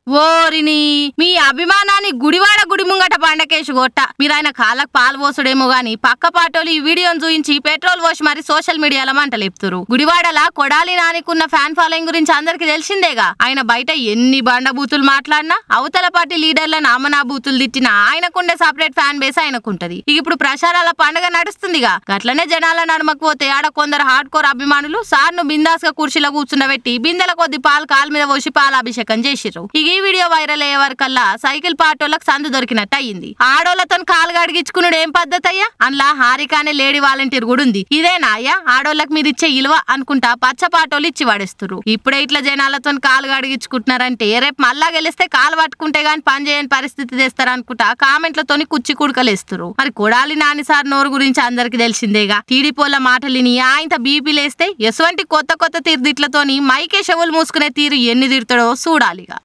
ఓరిని మీ అభిమానాన్ని గుడివాడ గుడి ముంగట పండకేసి కొట్ట మీరు ఆయన కాళ్ళకు పాలు పోసుడేమో గాని పక్క పాటోలు ఈ వీడియోను చూయించి పెట్రోల్ పోసి మరి సోషల్ మీడియాలో మంటలేపుతురు గుడివాడలా కొడాలి నానికున్న ఫ్యాన్ ఫాలోయింగ్ గురించి అందరికి తెలిసిందేగా ఆయన బయట ఎన్ని బండ బూతులు మాట్లాడినా అవతల పార్టీ లీడర్ల నామనా బూతులు తిట్టినా ఆయనకుండే సపరేట్ ఫ్యాన్ బేస్ ఆయనకుంటది ఇక ఇప్పుడు ప్రచారాల పండుగ నడుస్తుందిగా గట్లనే జనాల నడుమకు పోతే ఆడ కొందరు హార్డ్ కోర్ అభిమానులు సార్ను బిందాస్ గా కుర్చీలో కూర్చుండబెట్టి బిందెల కొద్ది పాలు కాలు మీద పోసి పాలాభిషేకం చేసిర్రు ఇక ఈ వీడియో వైరల్ అయ్యే వరకల్లా సైకిల్ పాటోళ్ళకి సందు దొరికినట్టు అయ్యింది ఆడోళ్లతో కాలు గడిగించుకున్నాడు ఏం పద్ధతి అయ్యా అందులో హారిక అనే లేడీ వాలంటీర్ కూడా ఉంది ఇదేనా అయ్యా ఆడోళ్ళకి మీరు ఇచ్చే ఇలువ అనుకుంటా పచ్చ పాటోళ్ళు ఇచ్చి పడేస్తున్నారు ఇప్పుడే ఇట్లా జనాలతో కాలు గడిగించుకుంటున్నారంటే రేపు మళ్ళా గెలిస్తే కాలు పట్టుకుంటే గాని పని చేయని పరిస్థితి తెస్తారు అనుకుంటా కామెంట్లతోని కుచ్చి కుడకలేస్తున్నారు మరి కొడాలి నాని సార్ నోరు గురించి అందరికి తెలిసిందేగా టీడీపోల మాటలు విని ఆయన బీపీ లేస్తే ఎటువంటి కొత్త కొత్త తీరుదిట్లతోని మైకే చెవులు మూసుకునే తీరు ఎన్ని తీరుతాడో చూడాలిగా